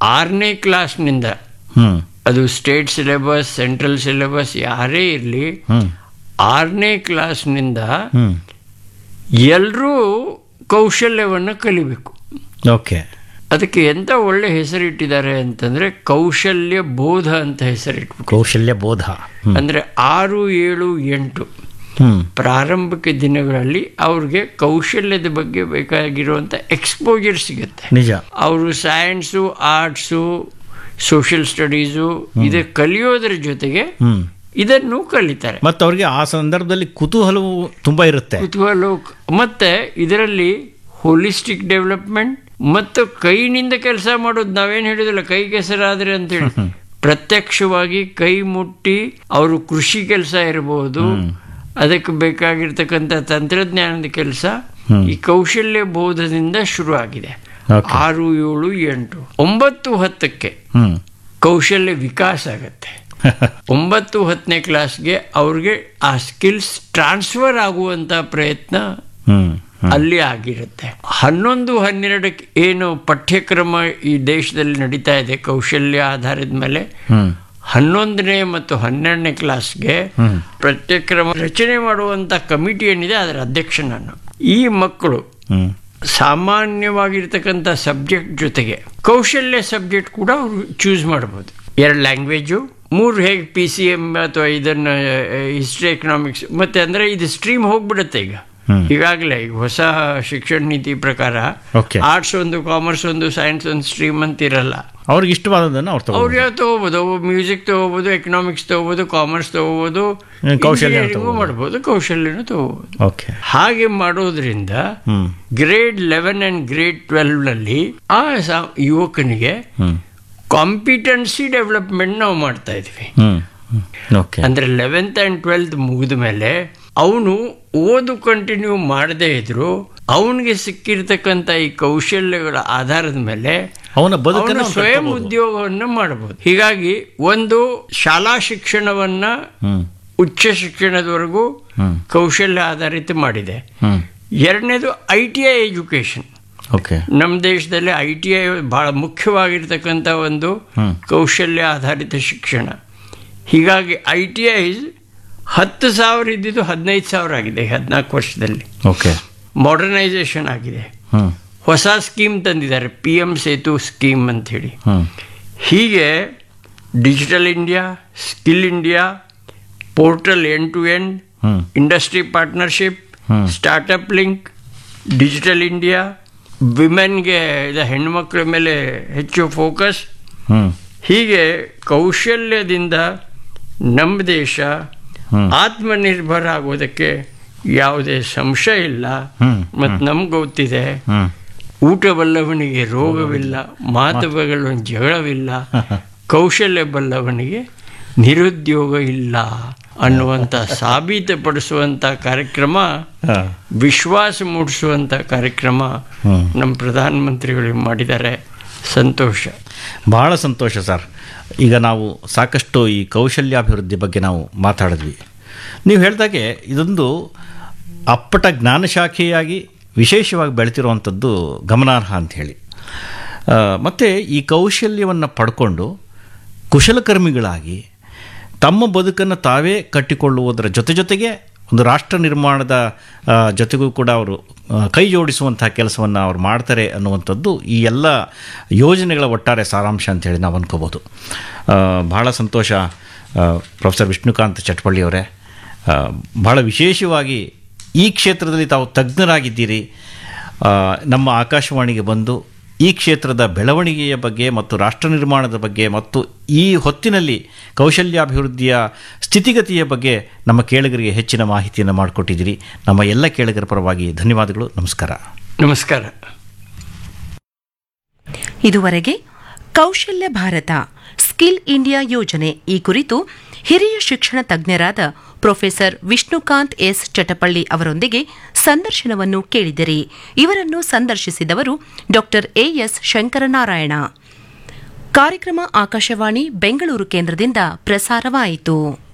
ಆರನೇ ಕ್ಲಾಸ್ನಿಂದ ಹ್ಮ್ ಅದು state syllabus central syllabus ಯಾರೇ ಇರಲಿ ಹ್ಮ್ ಆರನೇ ಕ್ಲಾಸ್ನಿಂದ ಹ್ಮ್ ಎಲ್ಲರೂ ಕೌಶಲ್ಯವನ್ನು ಕಲಿಬೇಕು ಓಕೆ ಅದಕ್ಕೆ ಎಂತ ಒಳ್ಳೆ ಹೆಸರಿಟ್ಟಿದ್ದಾರೆ ಅಂತಂದ್ರೆ ಕೌಶಲ್ಯ ಬೋಧ ಅಂತ ಹೆಸರಿಟ್ಬಿಟ್ಟು ಕೌಶಲ್ಯ ಬೋಧ ಹ್ಮ್ ಅಂದ್ರೆ ಆರು ಏಳು ಎಂಟು ಹ್ಮ್ ಪ್ರಾರಂಭಿಕ ದಿನಗಳಲ್ಲಿ ಅವ್ರಿಗೆ ಕೌಶಲ್ಯದ ಬಗ್ಗೆ ಬೇಕಾಗಿರುವಂಥ ಎಕ್ಸ್ಪೋಜರ್ ಸಿಗುತ್ತೆ ನಿಜ ಅವರು ಸೈನ್ಸು ಆರ್ಟ್ಸು ಸೋಷಿಯಲ್ ಸ್ಟಡೀಸು ಇದು ಕಲಿಯೋದ್ರ ಜೊತೆಗೆ ಹ್ಮ್ ಇದನ್ನು ಕಲಿತಾರೆ ಮತ್ತು ಅವ್ರಿಗೆ ಆ ಸಂದರ್ಭದಲ್ಲಿ ಕುತೂಹಲವು ತುಂಬಾ ಇರುತ್ತೆ ಕುತೂಹಲ ಮತ್ತೆ ಇದರಲ್ಲಿ ಹೋಲಿಸ್ಟಿಕ್ ಡೆವಲಪ್ಮೆಂಟ್ ಮತ್ತು ಕೈನಿಂದ ಕೆಲಸ ಮಾಡೋದು ನಾವೇನು ಹೇಳಿದಿಲ್ಲ ಕೈ ಕೆಸರಾದ್ರೆ ಅಂತೇಳಿ ಪ್ರತ್ಯಕ್ಷವಾಗಿ ಕೈ ಮುಟ್ಟಿ ಅವರು ಕೃಷಿ ಕೆಲಸ ಇರಬಹುದು ಅದಕ್ಕೆ ಬೇಕಾಗಿರ್ತಕ್ಕಂಥ ತಂತ್ರಜ್ಞಾನದ ಕೆಲಸ ಈ ಕೌಶಲ್ಯ ಬೋಧದಿಂದ ಶುರು ಆಗಿದೆ Okay. ಆರು ಏಳು ಎಂಟು ಒಂಬತ್ತು ಹತ್ತಕ್ಕೆ ಹ್ಮ್ ಕೌಶಲ್ಯ ವಿಕಾಸ ಆಗತ್ತೆ ಒಂಬತ್ತು ಹತ್ತನೇ ಕ್ಲಾಸ್ಗೆ ಅವ್ರಿಗೆ ಆ ಸ್ಕಿಲ್ಸ್ ಟ್ರಾನ್ಸ್ಫರ್ ಆಗುವಂತ ಪ್ರಯತ್ನ ಹ್ಮ್ ಅಲ್ಲಿ ಆಗಿರುತ್ತೆ ಹನ್ನೊಂದು ಹನ್ನೆರಡಕ್ಕೆ ಏನು ಪಠ್ಯಕ್ರಮ ಈ ದೇಶದಲ್ಲಿ ನಡೀತಾ ಇದೆ ಕೌಶಲ್ಯ ಆಧಾರದ ಮೇಲೆ ಹ್ಮ್ ಹನ್ನೊಂದನೇ ಮತ್ತು ಹನ್ನೆರಡನೇ ಕ್ಲಾಸ್ಗೆ ಪಠ್ಯಕ್ರಮ ರಚನೆ ಮಾಡುವಂತ ಕಮಿಟಿ ಏನಿದೆ ಅದರ ಅಧ್ಯಕ್ಷ ನಾನು ಈ ಮಕ್ಕಳು ಹ್ಮ್ ಸಾಮಾನ್ಯವಾಗಿರ್ತಕ್ಕಂಥ ಸಬ್ಜೆಕ್ಟ್ ಜೊತೆಗೆ ಕೌಶಲ್ಯ ಸಬ್ಜೆಕ್ಟ್ ಕೂಡ ಅವರು ಚೂಸ್ ಮಾಡ್ಬೋದು ಎರಡು ಲ್ಯಾಂಗ್ವೇಜು ಮೂರು ಹೇಗೆ ಪಿ ಸಿ ಎಮ್ ಅಥವಾ ಇದನ್ನ ಹಿಸ್ಟ್ರಿ ಎಕನಾಮಿಕ್ಸ್ ಮತ್ತೆ ಅಂದ್ರೆ ಇದು ಸ್ಟ್ರೀಮ್ ಹೋಗ್ಬಿಡುತ್ತೆ ಈಗ ಈಗಾಗಲೇ ಈಗ ಹೊಸ ಶಿಕ್ಷಣ ನೀತಿ ಪ್ರಕಾರ Okay. ಆರ್ಟ್ಸ್ ಒಂದು ಕಾಮರ್ಸ್ ಒಂದು ಸೈನ್ಸ್ ಒಂದು ಸ್ಟ್ರೀಮ್ ಅಂತ ಇರಲ್ಲ ಅವ್ರಿಗೆ ಇಷ್ಟವಾದದನ್ನು ಅವ್ರು ತಗೋ ಅವ್ರು ಯಾವ ತಗೋಬೋದು ಮ್ಯೂಸಿಕ್ ತಗೋಬೋದು ಎಕನಾಮಿಕ್ಸ್ ತಗೋಬೋದು ಕಾಮರ್ಸ್ ತಗೋಬೋದು ಹ್ಮ್, ಕೌಶಲ್ಯ engineering ಮಾಡ್ಬೋದು ಕೌಶಲ್ಯನೂ ತಗೋಬೋದು ಓಕೆ ಹಾಗೆ ಮಾಡೋದ್ರಿಂದ hmm grade eleven and grade twelve ನಲ್ಲಿ ಆ ಸ- ಯುವಕನಿಗೆ ಹ್ಮ್ ಕಾಂಪಿಟೆನ್ಸಿ ಡೆವಲಪ್ಮೆಂಟ್ ನಾವು ಮಾಡ್ತಾ ಇದ್ವಿ ಹ್ಮ್ ಹ್ಮ್ ಓಕೆ ಅಂದ್ರೆ ಲೆವೆಂತ್ ಅಂಡ್ ಟ್ವೆಲ್ತ್ ಮುಗಿದ ಮೇಲೆ ಅವನು ಓದು ಕಂಟಿನ್ಯೂ ಮಾಡದೇ ಇದ್ರು ಅವನಿಗೆ ಸಿಕ್ಕಿರ್ತಕ್ಕಂಥ ಈ ಕೌಶಲ್ಯಗಳ ಆಧಾರದ ಮೇಲೆ ಅವನ ಬದುಕನ್ನು ಅವನು ಅವ್ನು ಸ್ವಯಂ ಕಟ್ಕೋಬೋದು. ಉದ್ಯೋಗವನ್ನು ಮಾಡಬಹುದು ಹೀಗಾಗಿ ಒಂದು ಶಾಲಾ ಶಿಕ್ಷಣವನ್ನ ಹ್ಮ್ ಉಚ್ಚ ಶಿಕ್ಷಣದವರೆಗೂ ಹ್ಮ್ ಕೌಶಲ್ಯ ಆಧಾರಿತ ಮಾಡಿದೆ ಹ್ಮ್ ಎರಡನೇದು I T I education okay ನಮ್ಮ ದೇಶದಲ್ಲಿ ಐ ಟಿ ಐ ಬಹಳ ಮುಖ್ಯವಾಗಿರ್ತಕ್ಕಂಥ ಒಂದು ಹ್ಮ್. ಕೌಶಲ್ಯ ಆಧಾರಿತ ಶಿಕ್ಷಣ ಹೀಗಾಗಿ ಐ ಟಿ ಐ ಹತ್ತು ಸಾವಿರ ಇದ್ದಿದ್ದು ಹದಿನೈದು ಸಾವಿರ ಆಗಿದೆ ಹದಿನಾಲ್ಕು ವರ್ಷದಲ್ಲಿ ಓಕೆ ಮಾಡರ್ನೈಸೇಷನ್ ಆಗಿದೆ ಹ್ಮ್ ಹೊಸ ಸ್ಕೀಮ್ ತಂದಿದ್ದಾರೆ ಪಿ ಎಂ ಸೇತು ಸ್ಕೀಮ್ ಅಂಥೇಳಿ ಹ್ಮ್ ಹೀಗೆ digital India skill India portal end to end hmm industry partnership hmm. Startup link digital India ವಿಮೆನ್ಗೆ ಇದು ಹೆಣ್ಮಕ್ಳ ಮೇಲೆ ಹೆಚ್ಚು ಫೋಕಸ್ ಹ್ಮ್ ಹೀಗೆ ಕೌಶಲ್ಯದಿಂದ ನಮ್ಮ ದೇಶ ಹ್ಮ್. ಆತ್ಮನಿರ್ಭರ ಆಗೋದಕ್ಕೆ ಯಾವುದೇ ಸಂಶಯ ಇಲ್ಲ ಹ್ಮ್. ಮತ್ತು ನಮ್ಗೆ ಗೊತ್ತಿದೆ ಹ್ಮ್ ಊಟ ಬಲ್ಲವನಿಗೆ ರೋಗವಿಲ್ಲ ಮಾತು ಬಲ್ಲವನಿಗೆ ಜಗಳವಿಲ್ಲ ಕೌಶಲ್ಯ ಬಲ್ಲವನಿಗೆ ನಿರುದ್ಯೋಗ ಇಲ್ಲ ಅನ್ನುವಂಥ ಸಾಬೀತುಪಡಿಸುವಂಥ ಕಾರ್ಯಕ್ರಮ ಹಾ. ವಿಶ್ವಾಸ ಮೂಡಿಸುವಂಥ ಕಾರ್ಯಕ್ರಮ ಹ್ಮ್. ನಮ್ಮ ಪ್ರಧಾನಮಂತ್ರಿಗಳು ಮಾಡಿದ್ದಾರೆ ಸಂತೋಷ ಬಹಳ ಸಂತೋಷ ಸರ್ ಈಗ ನಾವು ಸಾಕಷ್ಟು ಈ ಕೌಶಲ್ಯಾಭಿವೃದ್ಧಿ ಬಗ್ಗೆ ನಾವು ಮಾತಾಡಿದ್ವಿ ನೀವು ಹೇಳ್ದಾಗೆ ಇದೊಂದು ಅಪ್ಪಟ ಜ್ಞಾನ ಶಾಖೆಯಾಗಿ ವಿಶೇಷವಾಗಿ ಬೆಳೆತಿರುವಂಥದ್ದು ಗಮನಾರ್ಹ ಅಂಥೇಳಿ ಮತ್ತು ಈ ಕೌಶಲ್ಯವನ್ನು ಪಡ್ಕೊಂಡು ಕುಶಲಕರ್ಮಿಗಳಾಗಿ ತಮ್ಮ ಬದುಕನ್ನು ತಾವೇ ಕಟ್ಟಿಕೊಳ್ಳುವುದರ ಜೊತೆ ಜೊತೆಗೆ ಒಂದು ರಾಷ್ಟ್ರ ನಿರ್ಮಾಣದ ಆ, ಜೊತೆಗೂ ಕೂಡ ಅವರು ಆ, ಕೈ ಜೋಡಿಸುವಂತಹ ಕೆಲಸವನ್ನು ಅವ್ರು ಮಾಡ್ತಾರೆ ಅನ್ನುವಂಥದ್ದು ಈ ಎಲ್ಲ ಯೋಜನೆಗಳ ಒಟ್ಟಾರೆ ಸಾರಾಂಶ ಅಂತೇಳಿ ನಾವು ಅನ್ಕೋಬೋದು ಆ, ಬಹಳ ಸಂತೋಷ ಆ, ಪ್ರೊಫೆಸರ್ ವಿಷ್ಣುಕಾಂತ್ ಚಟ್ಪಳ್ಳಿಯವರೇ ಆ, ಬಹಳ ವಿಶೇಷವಾಗಿ ಈ ಕ್ಷೇತ್ರದಲ್ಲಿ ತಾವು ತಜ್ಞರಾಗಿದ್ದೀರಿ ಆ, ನಮ್ಮ ಆಕಾಶವಾಣಿಗೆ ಬಂದು ಈ ಕ್ಷೇತ್ರದ ಬೆಳವಣಿಗೆಯ ಬಗ್ಗೆ ಮತ್ತು ರಾಷ್ಟ್ರ ನಿರ್ಮಾಣದ ಬಗ್ಗೆ ಮತ್ತು ಈ ಹೊತ್ತಿನಲ್ಲಿ ಕೌಶಲ್ಯಾಭಿವೃದ್ಧಿಯ ಸ್ಥಿತಿಗತಿಯ ಬಗ್ಗೆ ನಮ್ಮ ಕೇಳುಗರಿಗೆ ಹೆಚ್ಚಿನ ಮಾಹಿತಿಯನ್ನು ಮಾಡಿಕೊಟ್ಟಿದ್ದೀರಿ ನಮ್ಮ ಎಲ್ಲ ಕೇಳುಗರ ಪರವಾಗಿ ಧನ್ಯವಾದಗಳು ನಮಸ್ಕಾರ ನಮಸ್ಕಾರ ಇದುವರೆಗೆ ಕೌಶಲ್ಯ ಭಾರತ ಸ್ಕಿಲ್ ಇಂಡಿಯಾ ಯೋಜನೆ ಈ ಕುರಿತು ಹಿರಿಯ ಶಿಕ್ಷಣ ತಜ್ಞರಾದ ಪ್ರೊಫೆಸರ್ ವಿಷ್ಣುಕಾಂತ್ ಎಸ್ ಚಟಪಳ್ಳಿ ಅವರೊಂದಿಗೆ ಸಂದರ್ಶನವನ್ನು ಕೇಳಿದಿರಿ ಇವರನ್ನು ಸಂದರ್ಶಿಸಿದವರು ಡಾಕ್ಟರ್ ಎಎಸ್ ಶಂಕರನಾರಾಯಣ ಕಾರ್ಯಕ್ರಮ ಆಕಾಶವಾಣಿ ಬೆಂಗಳೂರು ಕೇಂದ್ರದಿಂದ ಪ್ರಸಾರವಾಯಿತು